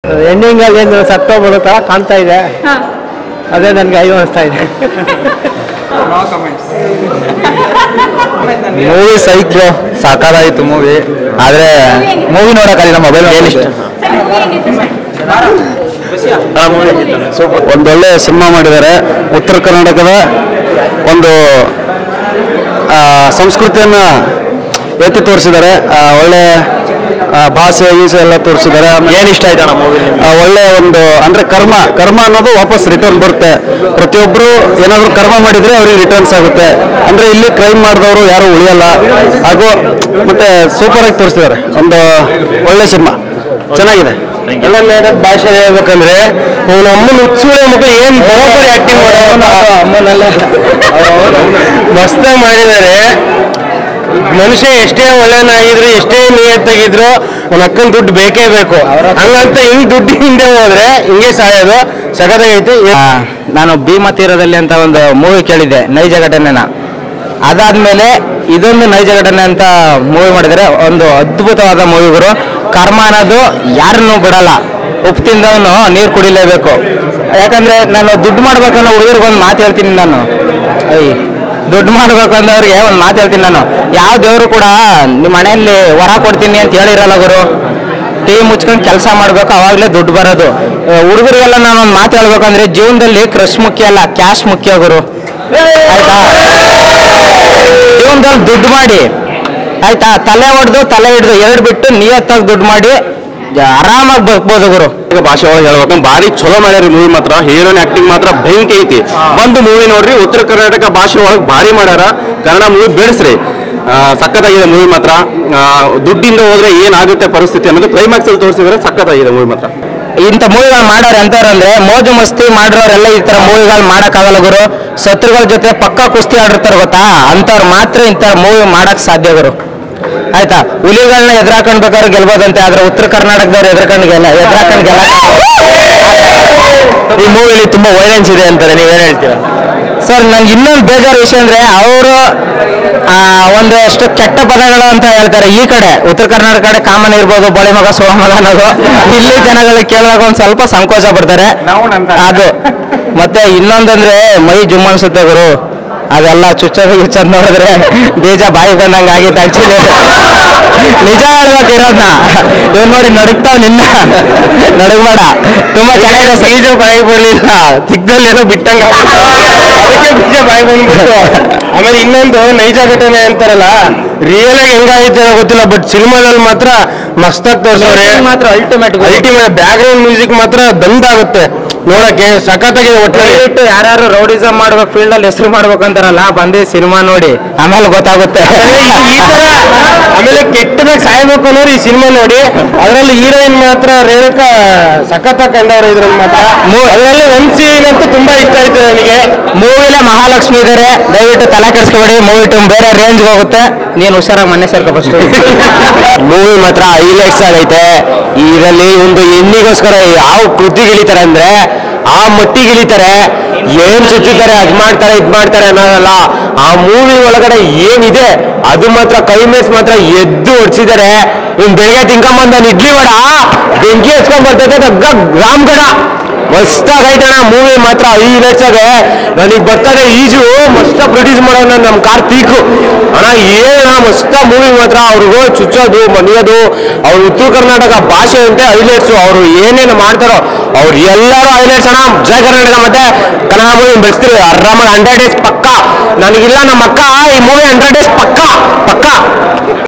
ending ಅಲ್ಲಿ ಏನು ಸತ್ತೋಗ್ಬಿಡೋ ಥರ ಕಾಣ್ತಾ ಇದೆ ಹಾ ಅದೇ ನನಗೆ ಅಯ್ಯೋ ಅನಿಸ್ತಾ ಇದೆ ಮೂವಿ ಸೈಕ್ ಬ್ರೋ ಸಾಕಾದಾಯಿತು ಮೂವಿ ಆದ್ರೆ ಮೂವಿ ನೋಡಕ್ಕಾಗಿಲ್ಲ ಮೊಬೈಲ್ ಏನಿಷ್ಟ ಸರ್ ಮೂವಿ ಹೆಂಗಿತ್ತು ಸರ್ ಒಂದೊಳ್ಳೆ ಸಿನಿಮಾ ಮಾಡಿದ್ದಾರೆ ಉತ್ತರ ಕರ್ನಾಟಕದ ಒಂದು ಆ, ಸಂಸ್ಕೃತಿಯನ್ನ ಎತ್ತಿ ತೋರಿಸಿದ್ದಾರೆ ಆ, ಒಳ್ಳೆ ಆ, ಭಾಷೆ ಗೀಸೆ ಎಲ್ಲ ತೋರಿಸಿದ್ದಾರೆ ಏನ್ ಇಷ್ಟ ಆಯ್ತು ಮೂವಿ ಒಳ್ಳೆ ಒಂದು ಅಂದ್ರೆ ಕರ್ಮ ಕರ್ಮ ಅನ್ನೋದು ವಾಪಸ್ ರಿಟರ್ನ್ ಬರುತ್ತೆ ಪ್ರತಿಯೊಬ್ಬರು ಏನಾದ್ರು ಕರ್ಮ ಮಾಡಿದ್ರೆ ಅವ್ರಿಗೆ ರಿಟರ್ನ್ಸ್ ಆಗುತ್ತೆ ಅಂದ್ರೆ ಇಲ್ಲಿ ಕ್ರೈಮ್ ಮಾಡಿದವರು ಯಾರು ಉಳಿಯಲ್ಲ ಹಾಗೂ ಮತ್ತೆ ಸೂಪರ್ ಆಗಿ ತೋರಿಸಿದ್ದಾರೆ ಒಂದು ಒಳ್ಳೆ ಸಿನಿಮಾ ಚೆನ್ನಾಗಿದೆ ಎಲ್ಲ ಮೇಡಮ್ ಭಾಷೆ ಹೇಳ್ಬೇಕಂದ್ರೆ ಅವನ ಅಮ್ಮನ ಉತ್ಸೂಳೆ ಮಗ ಏನ್ ಬರೋಬ್ಬರಿ ಆಕ್ಟಿಂಗ್ ಅಮ್ಮನೆಲ್ಲ ಮಸ್ತಾಗಿ ಮಾಡಿದ್ದಾರೆ ಮನುಷ್ಯ ಎಷ್ಟೇ ಒಳ್ಳೆನಾಗಿದ್ರು ಎಷ್ಟೇ ನಿಯತ್ತಾಗಿದ್ರು ಅವನ ಅಕ್ಕನ ದುಡ್ಡು ಬೇಕೇ ಬೇಕು ಹಂಗಂತ ಹಿಂಗ್ ದುಡ್ಡು ಹಿಂದೆ ಹೋದ್ರೆ ಹಿಂಗೆ ಸಾಯೋದು ಸಗದಾಗೈತಿ ನಾನು ಭೀಮಾ ತೀರದಲ್ಲಿ ಅಂತ ಒಂದು ಮೂವಿ ಕೇಳಿದ್ದೆ ನೈಜ ಘಟನೆನ ಅದಾದ್ಮೇಲೆ ಇದೊಂದು ನೈಜ ಘಟನೆ ಅಂತ ಮೂವಿ ಮಾಡಿದರೆ ಒಂದು ಅದ್ಭುತವಾದ ಮೂವಿಗಳು ಕರ್ಮ ಅನ್ನೋದು ಯಾರನ್ನು ಬಿಡಲ್ಲ ಉಪ್ಪು ತಿಂದವನು ನೀರು ಕುಡಿಲೇಬೇಕು ಯಾಕಂದ್ರೆ ನಾನು ದುಡ್ಡು ಮಾಡ್ಬೇಕನ್ನೋ ಹುಡುಗರಿಗೊಂದು ಮಾತು ಹೇಳ್ತೀನಿ ನಾನು ಐ ದುಡ್ಡು ಮಾಡ್ಬೇಕು ಅಂದವ್ರಿಗೆ ಒಂದು ಮಾತು ಹೇಳ್ತೀನಿ ನಾನು ಯಾವ ದೇವರು ಕೂಡ ನಿಮ್ಮ ಮನೆಯಲ್ಲಿ ವರ ಕೊಡ್ತೀನಿ ಅಂತ ಹೇಳಿರಲ್ಲ ಗುರು ಟೀ ಮುಚ್ಕೊಂಡು ಕೆಲಸ ಮಾಡ್ಬೇಕು ಅವಾಗಲೇ ದುಡ್ಡು ಬರೋದು ಹುಡುಗರಿಗೆಲ್ಲ ನಾನು ಒಂದು ಮಾತು ಹೇಳ್ಬೇಕಂದ್ರೆ ಜೀವನದಲ್ಲಿ ಕ್ರಶ್ ಮುಖ್ಯ ಅಲ್ಲ ಕ್ಯಾಶ್ ಮುಖ್ಯ ಗುರು ಆಯ್ತಾ ಜೀವನದಲ್ಲಿ ದುಡ್ಡು ಮಾಡಿ ಆಯ್ತಾ ತಲೆ ಹೊಡೆದು ತಲೆ ಹಿಡಿದು ಎರಡು ಬಿಟ್ಟು ನಿಯತ್ತಾಗಿ ದುಡ್ಡು ಮಾಡಿ ಆರಾಮಾಗಿ ಬದುಕ್ಬೋದು ಗುರು ಈಗ ಭಾಷೆ ಒಳಗೆ ಹೇಳ್ಬೇಕು ಭಾರಿ ಚಲೋ ಮಾಡ್ಯಾರಿ ಮೂವಿ ಮಾತ್ರ ಹೀರೋನ್ ಆಕ್ಟಿಂಗ್ ಮಾತ್ರ ಬೆಂಕಿ ಐತಿ ಒಂದು ಮೂವಿ ನೋಡ್ರಿ ಉತ್ತರ ಕರ್ನಾಟಕ ಭಾಷೆ ಒಳಗೆ ಭಾರಿ ಮಾಡ್ಯಾರ ಕನ್ನಡ ಮೂವಿ ಬೆಳೆಸ್ರಿ ಆ, ಸಖತ್ತಾಗಿದೆ ಮೂವಿ ಮಾತ್ರ ಆ, ದುಡ್ಡಿಂದ ಹೋದ್ರೆ ಏನಾಗುತ್ತೆ ಪರಿಸ್ಥಿತಿ ಅನ್ನೋದು ಕ್ಲೈಮ್ಯಾಕ್ಸ್ ಅಲ್ಲಿ ತೋರಿಸಿದ್ರೆ ಸಖತ್ತಾಗಿದೆ ಮೂವಿ ಮಾತ್ರ ಇಂಥ ಮೂವಿಗಳು ಮಾಡೋರು ಎಂತವ್ರಂದ್ರೆ ಮೋಜು ಮಸ್ತಿ ಮಾಡಿರೋರೆಲ್ಲ ಈ ತರ ಮೂವಿಗಳು ಮಾಡಕ್ಕಾಗಲ್ಲ ಗುರು ಶತ್ರುಗಳ ಜೊತೆ ಪಕ್ಕ ಕುಸ್ತಿ ಆಡಿರ್ತಾರೆ ಗೊತ್ತಾ ಅಂಥವ್ರು ಮಾತ್ರ ಇಂಥ ಮೂವಿ ಮಾಡಕ್ ಸಾಧ್ಯ ಗುರು ಆಯ್ತಾ ಹುಲಿಗಳನ್ನ ಎದುರಾಕೊಂಡ್ ಬೇಕಾದ್ರೆ ಗೆಲ್ಬೋದಂತೆ ಆದ್ರೆ ಉತ್ತರ ಕರ್ನಾಟಕದವ್ರು ಎದುರ್ಕೊಂಡು ಗೆಲ್ಲ ಎದುರಾಕೊಂಡ್ ಗೆಲ್ಲ ಈ ಮೂವಿಲಿ ತುಂಬಾ ವೈಲೆನ್ಸ್ ಇದೆ ಅಂತಾರೆ ನೀವೇನ್ ಹೇಳ್ತೀರಾ ಸರ್ ನನ್ಗೆ ಇನ್ನೊಂದು ಬೇಜಾರು ವಿಷಯ ಅಂದ್ರೆ ಅವರು ಒಂದಷ್ಟು ಕೆಟ್ಟ ಪದಗಳು ಅಂತ ಹೇಳ್ತಾರೆ ಈ ಕಡೆ ಉತ್ತರ ಕರ್ನಾಟಕ ಕಡೆ ಕಾಮನ್ ಇರ್ಬೋದು ಬಳೆ ಮಗ ಸೋಳ ಮಗ ಅನ್ನೋದು ಇಲ್ಲಿ ಜನಗಳಿಗೆ ಕೇಳುವಾಗ ಒಂದ್ ಸ್ವಲ್ಪ ಸಂಕೋಚ ಪಡ್ತಾರೆ ಅದು ಮತ್ತೆ ಇನ್ನೊಂದಂದ್ರೆ ಮೈ ಜುಮ್ ಅನ್ಸುತ್ತೆ ಗುರು ಅದೆಲ್ಲ ಚುಚ್ಚೋದು ಗಿಚ್ಚೋದು ನೋಡಿದ್ರೆ ಬೀಜ ಬಾಯಿ ಬಂದಂಗೆ ಆಗಿತ್ತು ಆಕ್ಚುಲಿ ನಿಜ ಹೇಳ್ಬೇಕು ಇರೋದ್ನ ಇವ್ ನೋಡಿ ನಡುಗ್ತಾವ್ ನಿನ್ನ ನಡುಗ್ಬೇಡ ತುಂಬಾ ಚೆನ್ನಾಗಿದೆ ಬೀಜ ಬಾಯಿ ಬರ್ಲಿಲ್ಲ ತಿಕ್ಕದಲ್ಲಿ ಏನೋ ಬಿಟ್ಟಂಗ ಅದಕ್ಕೆ ಬೀಜ ಬಾಯಿ ಬಂದ್ಬಿಟ್ಟು ಆಮೇಲೆ ಇನ್ನೊಂದು ನೈಜ ಘಟನೆ ಅಂತಾರಲ್ಲ ರಿಯಲ್ ಆಗಿ ಹೆಂಗಾಗಿತ್ತು ಏನೋ ಗೊತ್ತಿಲ್ಲ ಬಟ್ ಸಿನಿಮಾದಲ್ಲಿ ಮಾತ್ರ ಮಸ್ತಾಗಿ ತೋರಿಸೋರೆ ಮಾತ್ರ ultimate ultimate background music ಮಾತ್ರ ದಂದಾಗುತ್ತೆ ನೋಡಕ್ಕೆ ಸಖತ್ತಾಗಿದೆ ಒಟ್ಟು ಯಾರು ರೌಡಿಸಮ್ ಮಾಡ್ಬೇಕು ಫೀಲ್ಡ್ ಅಲ್ಲಿ ಹೆಸರು ಮಾಡ್ಬೇಕು ಅಂತಾರಲ್ಲ ಬಂದಿ ಸಿನಿಮಾ ನೋಡಿ ಆಮೇಲೆ ಗೊತ್ತಾಗುತ್ತೆ ಈ ತರ ಆಮೇಲೆ ಕೆಟ್ಟದಾಗ ಸಾಯ್ಬೇಕು ಅನ್ನೋರು ಈ ಸಿನಿಮಾ ನೋಡಿ ಅದರಲ್ಲಿ ಹೀರೋಯಿನ್ ಮಾತ್ರ ರೇಣುಕಾ ಸಖತ್ತಾಗಿ ಕಂಡವ್ರು ಇದ್ರಲ್ಲಿ ಮಾತ್ರ ಅದರಲ್ಲಿ ಒಂದ್ ಸೀನ್ ಅಂತೂ ತುಂಬಾ ಇಷ್ಟ ಆಯ್ತು ನನಗೆ ಮೂವಿಲೆ ಮಹಾಲಕ್ಷ್ಮಿ ಇದಾರೆ ದಯವಿಟ್ಟು ತಲೆ ಕೆಡಿಸ್ಕೊಬೇಡಿ ಮೂವಿ ಟು ಬೇರೆ ರೇಂಜ್ ಹೋಗುತ್ತೆ ನೀನು ಹುಷಾರಾಗಿ ಮನೆ ಸೇರ್ಕೊ ಫಸ್ಟ್ ಮೂವಿ ಮಾತ್ರ ಹೈಲೈಟ್ಸ್ ಆಗೈತೆ ಇದರಲ್ಲಿ ಒಂದು ಹೆಣ್ಣಿಗೋಸ್ಕರ ಯಾವ ಕೃತಿಗಿಳಿತಾರೆ ಅಂದ್ರೆ ಆ ಮಟ್ಟಿಗಿಳಿತಾರೆ ಏನ್ ಚುಚ್ಚಿದ್ದಾರೆ ಅದ್ ಮಾಡ್ತಾರೆ ಇದ್ ಮಾಡ್ತಾರೆ ಅನ್ನೋದಲ್ಲ ಆ ಮೂವಿ ಒಳಗಡೆ ಏನಿದೆ ಅದು ಮಾತ್ರ ಕೈ ಮೇಸ್ ಮಾತ್ರ ಎದ್ದು ಹೊಡ್ಸಿದ್ದಾರೆ ಇನ್ ಬೆಳಿಗ್ಗೆ ತಿನ್ಕೊಂಬಂದ ಇಡ್ಲಿ ವಡ ಬೆಂಕಿ ಹಚ್ಕೊಂಡ್ ಬರ್ತೈತೆ ದಗ್ಗ ರಾಮ್ ಗಡ ಮಸ್ತಾಗೈತಣ ಮೂವಿ ಮಾತ್ರ ಹೈಲೈಟ್ಸ್ ಆಗ ನನಗೆ ಬರ್ತದೆ ಈಜು ಮಸ್ತ ಪ್ರೊಡ್ಯೂಸ್ ಮಾಡೋಣ ನಮ್ಮ ಕಾರ್ತೀಕ್ ಅಣ್ಣ ಏನಣ್ಣ ಮಸ್ತ ಮೂವಿ ಮಾತ್ರ ಅವ್ರಿಗೂ ಚುಚ್ಚೋದು ಮನೆಯೋದು ಅವ್ರ ಉತ್ತರ ಕರ್ನಾಟಕ ಭಾಷೆ ಅಂತೆ ಹೈಲೈಟ್ಸ್ ಅವರು ಏನೇನು ಮಾಡ್ತಾರೋ ಅವ್ರು ಎಲ್ಲರೂ ಹೈಲೈಟ್ಸ್ ಅಣ್ಣ ಜಯ ಕರ್ನಾಟಕ ಮತ್ತೆ ಕನ್ನಡ ಮೂವಿ ಬೆಳೆಸ್ತೀವಿ ಆರಾಮಾಗಿ ಹಂಡ್ರೆಡ್ ಡೇಸ್ ಪಕ್ಕ ನನಗಿಲ್ಲ ನಮ್ಮ ಅಕ್ಕ ಈ ಮೂವಿ ಹಂಡ್ರೆಡ್ ಡೇಸ್ ಪಕ್ಕ ಪಕ್ಕ